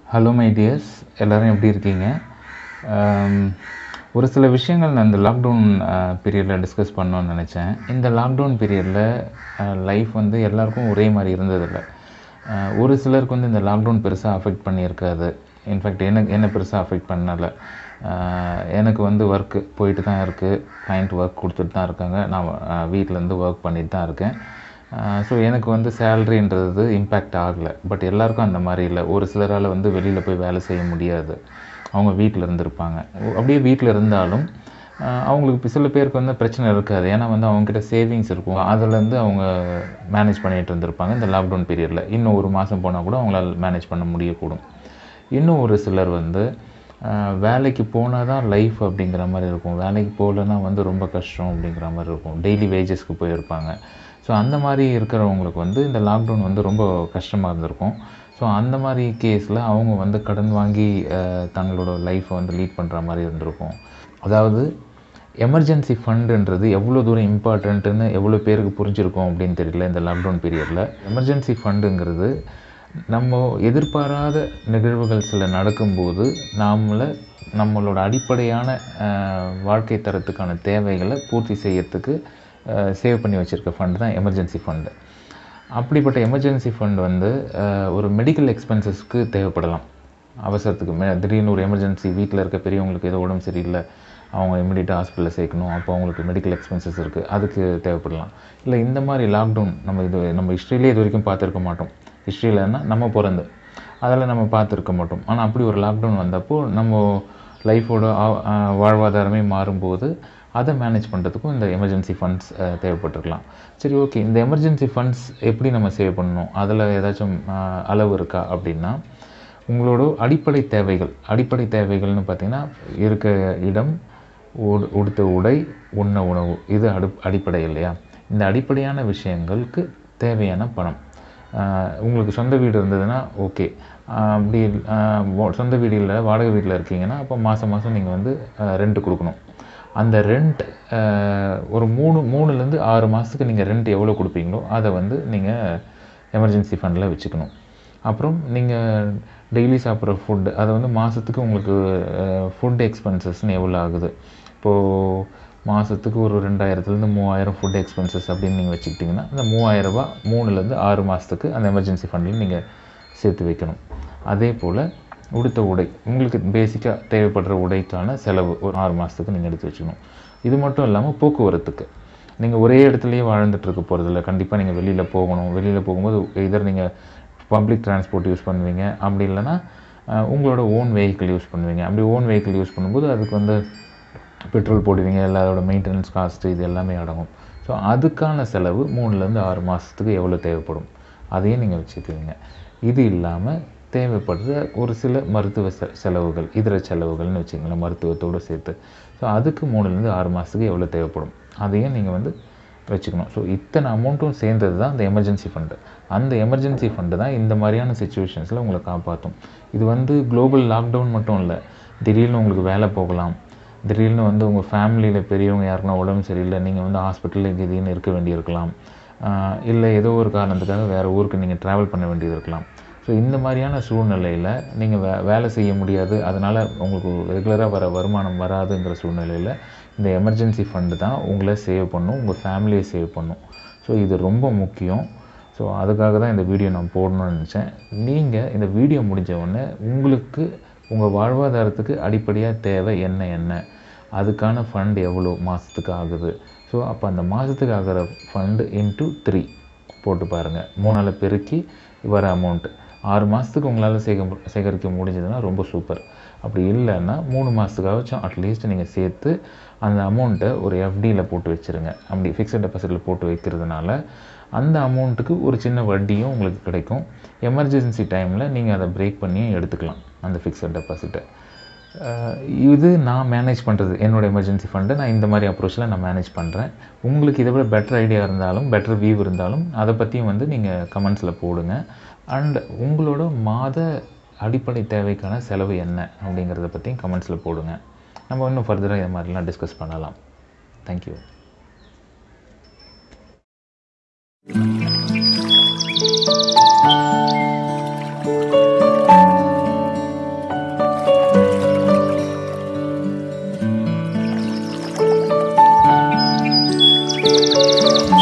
hello my tears எல்லோரும் எப்படி இருக்கீங்க ஆம், ஒரு சில விஷயங்கள் நான் இந்த லாக்டவுன் பீரியடில் டிஸ்கஸ் பண்ணணும்னு நினச்சேன் இந்த லாக்டவுன் பீரியடில் லைஃப் வந்து எல்லாருக்கும் ஒரே மாதிரி இருந்ததில்லை ஆஹ், ஒரு சிலருக்கு வந்து இந்த லாக்டவுன் பெருசாக அஃபெக்ட் பண்ணியிருக்காது இன்ஃபேக்ட் எனக்கு என்ன பெருசாக அஃபெக்ட் பண்ணலை ஆஹ், எனக்கு வந்து ஒர்க்கு போயிட்டு தான் இருக்குது கிளைண்ட் ஒர்க் கொடுத்துட்டு தான் இருக்காங்க நான் வீட்டிலேருந்து ஒர்க் பண்ணிட்டு தான் இருக்கேன் ஸோ எனக்கு வந்து சேலரின்றது இம்பேக்ட் ஆகலை பட் எல்லாருக்கும் அந்த மாதிரி இல்லை ஒரு சிலரால் வந்து வெளியில் போய் வேலை செய்ய முடியாது அவங்க வீட்டில் இருந்திருப்பாங்க அப்படியே வீட்டில் இருந்தாலும் ஆஹ் அவங்களுக்கு இப்ப சில பேருக்கு வந்து பிரச்சனை இருக்காது ஏன்னா வந்து அவங்கக்கிட்ட சேவிங்ஸ் இருக்கும் அதுலேருந்து அவங்க மேனேஜ் பண்ணிகிட்டு இருந்திருப்பாங்க இந்த லாக்டவுன் பீரியடில் இன்னும் ஒரு மாதம் போனால் கூட அவங்களால மேனேஜ் பண்ண முடியக்கூடும் இன்னும் ஒரு சிலர் வந்து ஆஹ் வேலைக்கு போனால் தான் லைஃப் அப்படிங்கிற மாதிரி இருக்கும் வேலைக்கு போகலன்னா வந்து ரொம்ப கஷ்டம் அப்படிங்கிற மாதிரி இருக்கும் டெய்லி வேஜஸ்க்கு போயிருப்பாங்க ஸோ அந்த மாதிரி இருக்கிறவங்களுக்கு வந்து இந்த லாக்டவுன் வந்து ரொம்ப கஷ்டமாக இருந்திருக்கும் ஸோ அந்த மாதிரி கேஸில் அவங்க வந்து கடன் வாங்கி ஆஹ் தங்களோட லைஃப்பை வந்து லீட் பண்ணுற மாதிரி இருந்திருக்கும் அதாவது எமர்ஜென்சி ஃபண்டுன்றது எவ்வளோ தூரம் இம்பார்ட்டண்ட்டுன்னு எவ்வளோ பேருக்கு புரிஞ்சிருக்கும் அப்படின்னு தெரியல இந்த லாக்டவுன் பீரியடில் எமர்ஜென்சி ஃபண்டுங்கிறது நம்ம எதிர்பாராத நிகழ்வுகள் சில நடக்கும்போது நாமளை நம்மளோட அடிப்படையான ஆஹ், வாழ்க்கை தரத்துக்கான தேவைகளை பூர்த்தி செய்யறதுக்கு சேவ் பண்ணி வச்சுருக்க ஃபண்டு தான் எமர்ஜென்சி ஃபண்டு அப்படிப்பட்ட எமர்ஜென்சி ஃபண்ட் வந்து ஆஹ், ஒரு மெடிக்கல் எக்ஸ்பென்சஸ்க்கு தேவைப்படலாம் அவசரத்துக்கு மே திடீர்னு ஒரு எமர்ஜென்சி வீட்டில் இருக்க பெரியவங்களுக்கு ஏதோ உடம்பு சரியில்லை அவங்க இமிடியேட்டாக ஹாஸ்பிட்டலில் சேர்க்கணும் அப்போ அவங்களுக்கு மெடிக்கல் எக்ஸ்பென்சஸ் இருக்குது அதுக்கு தேவைப்படலாம் இல்லை இந்த மாதிரி லாக்டவுன் நம்ம இது நம்ம ஹிஸ்ட்ரியிலே இது வரைக்கும் பார்த்துருக்க மாட்டோம் ஹிஸ்ட்ரியிலன்னா நம்ம பிறந்து அதில் நம்ம பார்த்துருக்க மாட்டோம் ஆனால் அப்படி ஒரு லாக்டவுன் வந்தப்போ நம்ம லைஃபோட வாழ்வாதாரமே மாறும்போது அதை மேனேஜ் பண்ணுறதுக்கும் இந்த எமர்ஜென்சி ஃபண்ட்ஸ் தேவைப்பட்டிருக்கலாம் சரி ஓகே இந்த எமர்ஜென்சி ஃபண்ட்ஸ் எப்படி நம்ம சேவ் பண்ணணும் அதில் ஏதாச்சும் அஹ், அளவு இருக்கா அப்படின்னா உங்களோட அடிப்படை தேவைகள் அடிப்படை தேவைகள்னு பார்த்தீங்கன்னா இருக்க இடம் உடு- உடுத்த உடை உண்ண உணவு இது அடு அடிப்படை இல்லையா இந்த அடிப்படையான விஷயங்களுக்கு தேவையான பணம் ஆஹ் உங்களுக்கு சொந்த வீடு இருந்ததுன்னா ஓகே அப்படி ஆஹ் வா- சொந்த வீடு இல்லை வாடகை வீட்டில் இருக்கீங்கன்னா அப்போ மாதம் மாதம் நீங்கள் வந்து ரெண்ட் கொடுக்கணும் அந்த ரெண்ட் ஒரு மூணு மூணுலேருந்து ஆறு மாதத்துக்கு நீங்கள் ரெண்ட் எவ்வளோ கொடுப்பீங்களோ அதை வந்து நீங்கள் எமர்ஜென்சி ஃபண்டில் வச்சுக்கணும் அப்புறம் நீங்கள் டெய்லி சாப்பிட்ற ஃபுட்டு அதை வந்து மாதத்துக்கு உங்களுக்கு ஃபுட் எக்ஸ்பென்சஸ்னு எவ்வளோ ஆகுது இப்போது மாதத்துக்கு ஒரு ரெண்டாயிரத்துலேருந்து மூவாயிரம் ஃபுட் எக்ஸ்பென்சஸ் அப்படின்னு நீங்கள் வச்சுக்கிட்டிங்கன்னா அந்த மூவாயிரம் ரூபாய் மூணுலேருந்து ஆறு மாதத்துக்கு அந்த எமர்ஜென்சி ஃபண்டில் நீங்கள் சேர்த்து வைக்கணும் அதே போல் உடுத்த உடை உங்களுக்கு பேசிக்காக தேவைப்படுற உடைக்கான செலவு ஒரு ஆறு மாதத்துக்கு நீங்கள் எடுத்து வச்சுக்கணும் இது மட்டும் இல்லாமல் போக்குவரத்துக்கு நீங்கள் ஒரே இடத்துலையே வாழ்ந்துட்டு இருக்க போகிறதில்ல கண்டிப்பாக நீங்கள் வெளியில் போகணும் வெளியில் போகும்போது இதர் நீங்கள் பப்ளிக் டிரான்ஸ்போர்ட் யூஸ் பண்ணுவீங்க அப்படி இல்லைன்னா அஹ், உங்களோட ஓன் வெஹிக்கிள் யூஸ் பண்ணுவீங்க அப்படி ஓன் வெஹிக்கிள் யூஸ் பண்ணும்போது அதுக்கு வந்து பெட்ரோல் போடுவீங்க எல்லாரோட மெயின்டெனன்ஸ் காஸ்ட்டு இது எல்லாமே அடங்கும் ஸோ அதுக்கான செலவு மூணுலேருந்து ஆறு மாதத்துக்கு எவ்வளோ தேவைப்படும் அதையும் நீங்கள் வச்சுக்குவீங்க இது இல்லாமல் தேவைப்படுற ஒரு சில மருத்துவ செ செலவுகள் இதர செலவுகள்னு வச்சுங்களேன் மருத்துவத்தோடு சேர்த்து ஸோ அதுக்கு மூணுலேருந்து ஆறு மாதத்துக்கு எவ்வளோ தேவைப்படும் அதையும் நீங்கள் வந்து வச்சுக்கணும் ஸோ இத்தனை அமௌண்ட்டும் சேர்ந்தது தான் அந்த எமர்ஜென்சி ஃபண்டு அந்த எமர்ஜென்சி ஃபண்டு தான் இந்த மாதிரியான சுச்சுவேஷன்ஸில் உங்களை காப்பாற்றும் இது வந்து குளோபல் லாக்டவுன் மட்டும் இல்லை திடீர்னு உங்களுக்கு வேலை போகலாம் திடீர்னு வந்து உங்கள் ஃபேமிலியில் பெரியவங்க யாருக்குன்னா உடம்பு சரியில்லை நீங்கள் வந்து ஹாஸ்பிட்டலில் திடீர்னு இருக்க வேண்டியிருக்கலாம் ஆஹ் இல்லை ஏதோ ஒரு காரணத்துக்காக வேறு ஊருக்கு நீங்கள் ட்ராவல் பண்ண வேண்டியது இருக்கலாம் ஸோ இந்த மாதிரியான சூழ்நிலையில் நீங்கள் வே வேலை செய்ய முடியாது அதனால் உங்களுக்கு ரெகுலராக வர வருமானம் வராதுங்கிற சூழ்நிலையில் இந்த எமர்ஜென்சி ஃபண்டு தான் உங்களை சேவ் பண்ணும் உங்கள் ஃபேமிலியை சேவ் பண்ணும் ஸோ இது ரொம்ப முக்கியம் ஸோ அதுக்காக தான் இந்த வீடியோ நான் போடணும்னு நினச்சேன் நீங்கள் இந்த வீடியோ முடிஞ்ச உடனே உங்களுக்கு உங்கள் வாழ்வாதாரத்துக்கு அடிப்படையாக தேவை என்ன என்ன அதுக்கான ஃபண்ட் எவ்வளோ மாதத்துக்கு ஆகுது ஸோ அப்போ அந்த மாதத்துக்கு ஆகிற ஃபண்டு இன்ட்டு த்ரீ போட்டு பாருங்கள் மூணால் பெருக்கி வர அமௌண்ட்டு ஆறு மாதத்துக்கு உங்களால் சேக சேகரிக்க முடிஞ்சதுன்னா ரொம்ப சூப்பர் அப்படி இல்லைன்னா மூணு மாதத்துக்காச்சும் அட்லீஸ்ட் நீங்கள் சேர்த்து அந்த அமௌண்ட்டை ஒரு எஃப்டியில் போட்டு வச்சுருங்க அப்படி ஃபிக்ஸட் டெபாசிட்டில் போட்டு வைக்கிறதுனால அந்த அமௌண்ட்டுக்கு ஒரு சின்ன வட்டியும் உங்களுக்கு கிடைக்கும் எமர்ஜென்சி டைமில் நீங்கள் அதை பிரேக் பண்ணியும் எடுத்துக்கலாம் அந்த ஃபிக்ஸட் டெபாசிட்டை அஹ் இது நான் மேனேஜ் பண்ணுறது என்னோட எமர்ஜென்சி ஃபண்டை நான் இந்த மாதிரி அப்ரோச்சில் நான் மேனேஜ் பண்ணுறேன் உங்களுக்கு இதை விட பெட்டர் ஐடியா இருந்தாலும் பெட்டர் வியூ இருந்தாலும் அதை பற்றியும் வந்து நீங்கள் கமெண்ட்ஸில் போடுங்க அண்ட் உங்களோட மாத அடிப்படை தேவைக்கான செலவு என்ன அப்படிங்கிறத பற்றியும் கமெண்ட்ஸில் போடுங்க நம்ம இன்னும் ஃபர்தராக இது மாதிரிலாம் டிஸ்கஸ் பண்ணலாம் தேங்க்யூ Thank